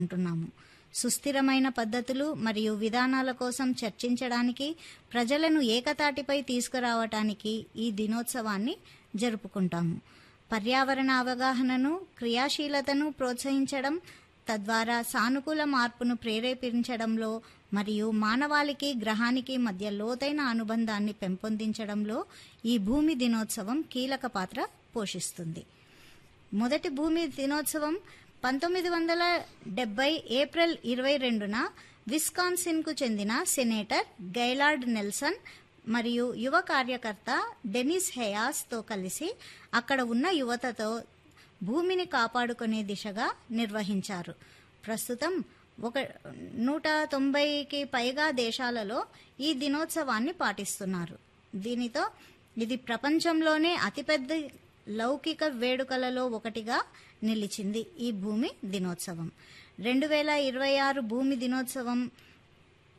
ఉంటున్నాము సుస్థిరమైన పద్ధతులు మరియు విధానాల కోసం చర్చించడానికి ప్రజలను ఏకతాటిపై తీసుకురావటానికి ఈ దినోత్సవాన్ని జరుపుకుంటాము పర్యావరణ అవగాహనను క్రియాశీలతను ప్రోత్సహించడం తద్వారా సానుకూల మార్పును ప్రేరేపించడంలో మరియు మానవాళికి గ్రహానికి మధ్య లోతైన అనుబంధాన్ని పెంపొందించడంలో ఈ భూమి దినోత్సవం కీలక పాత్ర పోషిస్తుంది మొదటి భూమి దినోత్సవం పంతొమ్మిది వందల డెబ్బై ఏప్రిల్ ఇరవై రెండున విస్కాన్సిన్కు చెందిన సెనేటర్ గైలార్డ్ నెల్సన్ మరియు యువ కార్యకర్త డెనిస్ హెయాస్తో కలిసి అక్కడ ఉన్న యువతతో భూమిని కాపాడుకునే దిశగా నిర్వహించారు ప్రస్తుతం ఒక నూట తొంభైకి పైగా దేశాలలో ఈ దినోత్సవాన్ని పాటిస్తున్నారు దీనితో ఇది ప్రపంచంలోనే అతిపెద్ద లౌకిక వేడుకలలో ఒకటిగా నిలిచింది ఈ భూమి దినోత్సవం రెండు వేల ఇరవై ఆరు భూమి దినోత్సవం